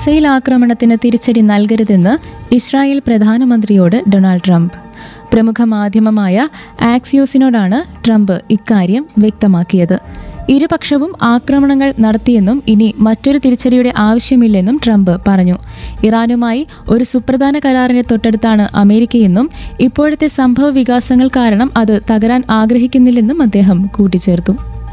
missile ആക്രമണത്തിന് തിരിച്ചടി നൽകരുതെന്ന് ഇസ്രായേൽ പ്രധാനമന്ത്രിയോട് ഡൊണാൾഡ് ട്രംപ് പ്രമുഖ മാധ്യമമായ ആക്സിയോസിനോടാണ് ട്രംപ് ഇക്കാര്യം വ്യക്തമാക്കിയത് ഇരുപക്ഷവും ആക്രമണങ്ങൾ നടത്തിയെന്നും ഇനി മറ്റൊരു തിരിച്ചടിയുടെ ആവശ്യമില്ലെന്നും ട്രംപ് പറഞ്ഞു ഇറാനുമായി ഒരു സുപ്രധാന കരാറിനെ തൊട്ടടുത്താണ് അമേരിക്കയെന്നും ഇപ്പോഴത്തെ സംഭവ വികാസങ്ങൾ കാരണം അത് തകരാൻ ആഗ്രഹിക്കുന്നില്ലെന്നും അദ്ദേഹം കൂട്ടിച്ചേർത്തു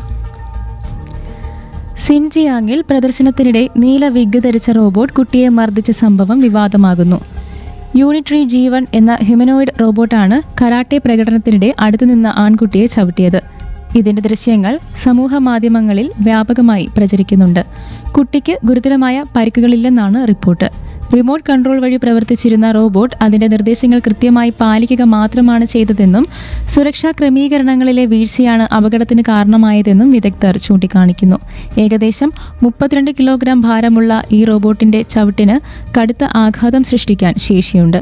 സിൻജിയാങ്ങിൽ പ്രദർശനത്തിനിടെ നീല വിഗ് ധരിച്ച റോബോട്ട് കുട്ടിയെ മർദ്ദിച്ച സംഭവം വിവാദമാകുന്നു യൂണിട്രി ജീവൻ എന്ന ഹ്യൂമനോയിഡ് റോബോട്ടാണ് കരാട്ടെ പ്രകടനത്തിനിടെ അടുത്തുനിന്ന ആൺകുട്ടിയെ ചവിട്ടിയത് ഇതിന്റെ ദൃശ്യങ്ങൾ സമൂഹ മാധ്യമങ്ങളിൽ വ്യാപകമായി പ്രചരിക്കുന്നുണ്ട് കുട്ടിക്ക് ഗുരുതരമായ പരിക്കുകളില്ലെന്നാണ് റിപ്പോർട്ട് റിമോട്ട് കൺട്രോൾ വഴി പ്രവർത്തിച്ചിരുന്ന റോബോട്ട് അതിന്റെ നിർദ്ദേശങ്ങൾ കൃത്യമായി പാലിക്കുക മാത്രമാണ് ചെയ്തതെന്നും സുരക്ഷാ ക്രമീകരണങ്ങളിലെ വീഴ്ചയാണ് അപകടത്തിന് കാരണമായതെന്നും വിദഗ്ധർ ചൂണ്ടിക്കാണിക്കുന്നു ഏകദേശം മുപ്പത്തിരണ്ട് കിലോഗ്രാം ഭാരമുള്ള ഈ റോബോട്ടിന്റെ ചവിട്ടിന് കടുത്ത ആഘാതം സൃഷ്ടിക്കാൻ ശേഷിയുണ്ട്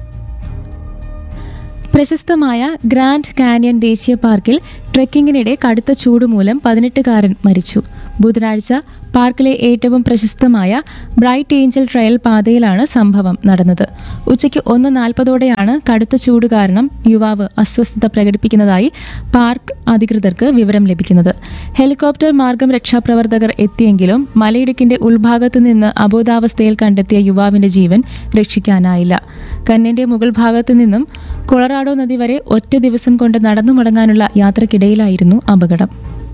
പ്രശസ്തമായ ഗ്രാൻഡ് കാനിയൻ ദേശീയ പാർക്കിൽ ട്രെക്കിങ്ങിനിടെ കടുത്ത ചൂട് മൂലം പതിനെട്ടുകാരൻ മരിച്ചു ബുധനാഴ്ച പാർക്കിലെ ഏറ്റവും പ്രശസ്തമായ ബ്രൈറ്റ് ഏഞ്ചൽ ട്രയൽ പാതയിലാണ് സംഭവം നടന്നത് ഉച്ചയ്ക്ക് ഒന്ന് നാൽപ്പതോടെയാണ് കടുത്ത ചൂട് കാരണം യുവാവ് അസ്വസ്ഥത പ്രകടിപ്പിക്കുന്നതായി പാർക്ക് അധികൃതർക്ക് വിവരം ലഭിക്കുന്നത് ഹെലികോപ്റ്റർ മാർഗം രക്ഷാപ്രവർത്തകർ എത്തിയെങ്കിലും മലയിടുക്കിന്റെ ഉൾഭാഗത്ത് നിന്ന് അബോധാവസ്ഥയിൽ കണ്ടെത്തിയ യുവാവിന്റെ ജീവൻ രക്ഷിക്കാനായില്ല കന്നിന്റെ മുകൾ ഭാഗത്ത് നിന്നും കൊളറാഡോ നദി വരെ ഒറ്റ ദിവസം കൊണ്ട് നടന്നു മടങ്ങാനുള്ള യാത്രക്കിടയിലായിരുന്നു അപകടം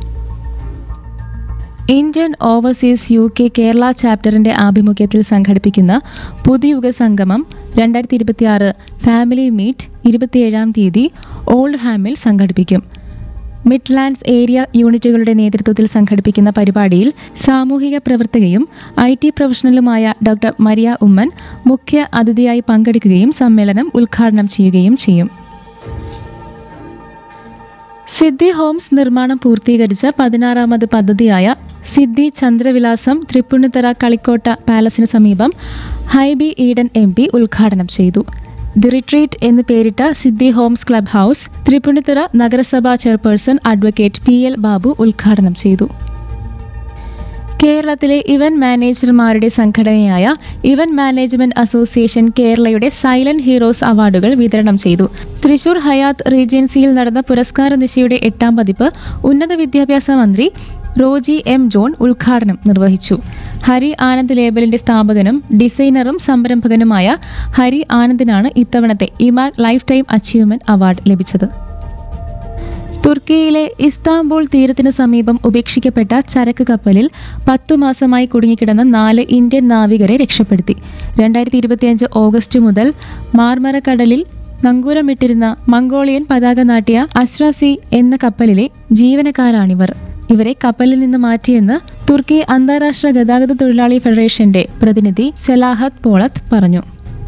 Indian overseas U K Kerala ചാപ്റ്ററിന്റെ ആഭിമുഖ്യത്തിൽ സംഘടിപ്പിക്കുന്ന പുതുയുഗ സംഗമം രണ്ടായിരത്തി ഇരുപത്തിയാറ് ഫാമിലി മീറ്റ് ഇരുപത്തിയേഴാം തീയതി ഓൾഡ് ഹാമിൽ സംഘടിപ്പിക്കും മിഡ്ലാൻഡ്സ് ഏരിയ യൂണിറ്റുകളുടെ നേതൃത്വത്തിൽ സംഘടിപ്പിക്കുന്ന പരിപാടിയിൽ സാമൂഹിക പ്രവർത്തകയും ഐ ടി പ്രൊഫഷണലുമായ ഡോക്ടർ മരിയ ഉമ്മൻ മുഖ്യ അതിഥിയായി പങ്കെടുക്കുകയും സമ്മേളനം ഉദ്ഘാടനം ചെയ്യുകയും ചെയ്യും സിദ്ധി ഹോംസ് നിർമ്മാണം പൂർത്തീകരിച്ച പതിനാറാമത് പദ്ധതിയായ സിദ്ധി ചന്ദ്രവിലാസം തൃപ്പുണിത്തറ കളിക്കോട്ട പാലസിന് സമീപം ഹൈബി ഈഡൻ എം പി ഉദ്ഘാടനം ചെയ്തു ദി റിട്രീറ്റ് എന്ന് പേരിട്ട Siddhi homes club house Thrippunithura നഗരസഭാ chairperson advocate P L Babu ഉദ്ഘാടനം ചെയ്തു കേരളത്തിലെ ഇവന്റ് മാനേജർമാരുടെ സംഘടനയായ ഇവന്റ് മാനേജ്മെന്റ് അസോസിയേഷൻ കേരളയുടെ സൈലന്റ് ഹീറോസ് അവാർഡുകൾ വിതരണം ചെയ്തു തൃശൂർ ഹയാത്ത് റീജൻസിയിൽ നടന്ന പുരസ്കാര നിശയുടെ എട്ടാം പതിപ്പ് ഉന്നത വിദ്യാഭ്യാസ മന്ത്രി റോജി എം ജോൺ ഉദ്ഘാടനം നിർവഹിച്ചു ഹരി ആനന്ദ് ലേബലിന്റെ സ്ഥാപകനും ഡിസൈനറും സംരംഭകനുമായ ഹരി ആനന്ദിനാണ് ഇത്തവണത്തെ EMAK life time achievement award ലഭിച്ചത് തുർക്കിയിലെ ഇസ്താംബുൾ തീരത്തിന് സമീപം ഉപേക്ഷിക്കപ്പെട്ട ചരക്ക് കപ്പലിൽ പത്തു മാസമായി കുടുങ്ങിക്കിടന്ന നാല് ഇന്ത്യൻ നാവികരെ രക്ഷപ്പെടുത്തി രണ്ടായിരത്തി ഇരുപത്തിയഞ്ച് ഓഗസ്റ്റ് മുതൽ മാർമര കടലിൽ നങ്കൂരമിട്ടിരുന്ന മംഗോളിയൻ പതാക നാട്ടിയ അശ്രാസി എന്ന കപ്പലിലെ ജീവനക്കാരാണിവർ ഇവരെ കപ്പലിൽ നിന്ന് മാറ്റിയെന്ന് തുർക്കി അന്താരാഷ്ട്ര ഗതാഗത തൊഴിലാളി ഫെഡറേഷന്റെ പ്രതിനിധി സെലാഹത്ത് പോളത്ത് പറഞ്ഞു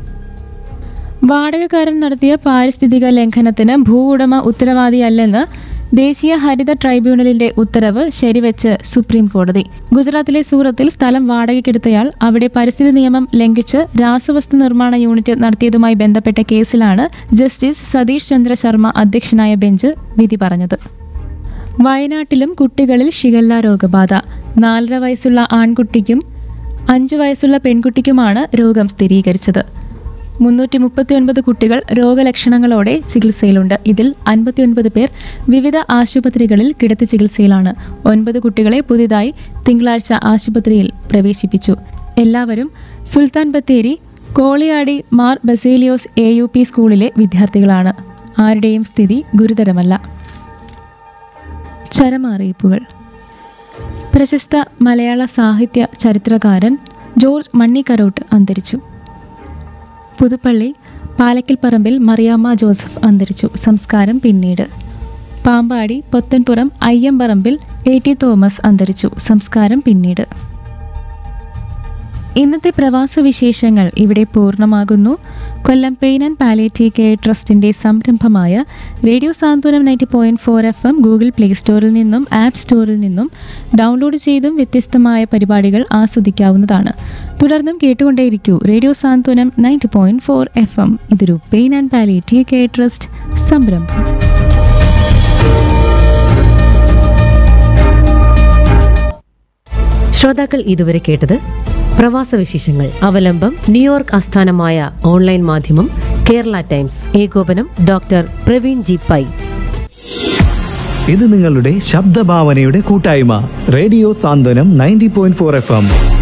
വാടകക്കാരൻ നടത്തിയ പാരിസ്ഥിതിക ലംഘനത്തിന് ഭൂ ഉടമ ഉത്തരവാദിയല്ലെന്ന് ദേശീയ ഹരിത ട്രൈബ്യൂണലിന്റെ ഉത്തരവ് ശരിവെച്ച് സുപ്രീം കോടതി ഗുജറാത്തിലെ സൂറത്തിൽ സ്ഥലം വാടകയ്ക്കെടുത്തയാൾ അവിടെ പരിസ്ഥിതി നിയമം ലംഘിച്ച് രാസവസ്തു നിർമ്മാണ യൂണിറ്റ് നടത്തിയതുമായി ബന്ധപ്പെട്ട കേസിലാണ് ജസ്റ്റിസ് സതീഷ് ചന്ദ്ര ശർമ്മ അധ്യക്ഷനായ ബെഞ്ച് വിധി പറഞ്ഞത് വയനാട്ടിലും കുട്ടികളിൽ ഷിഗല്ല രോഗബാധ നാലര വയസ്സുള്ള ആൺകുട്ടിക്കും അഞ്ചു വയസ്സുള്ള പെൺകുട്ടിക്കുമാണ് രോഗം സ്ഥിരീകരിച്ചത് മുന്നൂറ്റി മുപ്പത്തിയൊൻപത് കുട്ടികൾ രോഗലക്ഷണങ്ങളോടെ ചികിത്സയിലുണ്ട് ഇതിൽ അൻപത്തിയൊൻപത് പേർ വിവിധ ആശുപത്രികളിൽ കിടത്തി ചികിത്സയിലാണ് ഒൻപത് കുട്ടികളെ പുതിയതായി തിങ്കളാഴ്ച ആശുപത്രിയിൽ പ്രവേശിപ്പിച്ചു എല്ലാവരും Sultan Bathery Koliyadi Mar Baselios A U P സ്കൂളിലെ വിദ്യാർത്ഥികളാണ് ആരുടെയും സ്ഥിതി ഗുരുതരമല്ല ചരമറിയിപ്പുകൾ പ്രശസ്ത മലയാള സാഹിത്യ ചരിത്രകാരൻ ജോർജ് മണ്ണിക്കരോട്ട് അന്തരിച്ചു പുതുപ്പള്ളി പാലക്കൽപ്പറമ്പിൽ മറിയാമ്മ ജോസഫ് അന്തരിച്ചു സംസ്കാരം പിന്നീട് പാമ്പാടി പൊത്തൻപുറം അയ്യമ്പറമ്പിൽ എ ടി തോമസ് അന്തരിച്ചു സംസ്കാരം പിന്നീട് ഇന്നത്തെ പ്രവാസ വിശേഷങ്ങൾ ഇവിടെ പൂർണ്ണമാകുന്നു Kollam pain and palliative care ട്രസ്റ്റിന്റെ സംരംഭമായ radio Santhwanam ninety point four F M Google play സ്റ്റോറിൽ നിന്നും ആപ്പ് സ്റ്റോറിൽ നിന്നും ഡൗൺലോഡ് ചെയ്തും വ്യത്യസ്തമായ പരിപാടികൾ ആസ്വദിക്കാവുന്നതാണ് തുടർന്നും കേട്ടുകൊണ്ടേയിരിക്കൂ radio Santhwanam ninety point four F M ഇതൊരു pain and palliative care trust സംരംഭം ശ്രോതാക്കൾ ഇതുവരെ കേട്ടത് പ്രവാസ വിശേഷങ്ങൾ അവലംബം ന്യൂയോർക്ക് ആസ്ഥാനമായ ഓൺലൈൻ മാധ്യമം കേരള ടൈംസ് ഏകോപനം ഡോക്ടർ പ്രവീൺ ജി പൈ ഇത് നിങ്ങളുടെ ശബ്ദഭാവനയുടെ കൂട്ടായ്മ radio Santhwanam ninety point four F M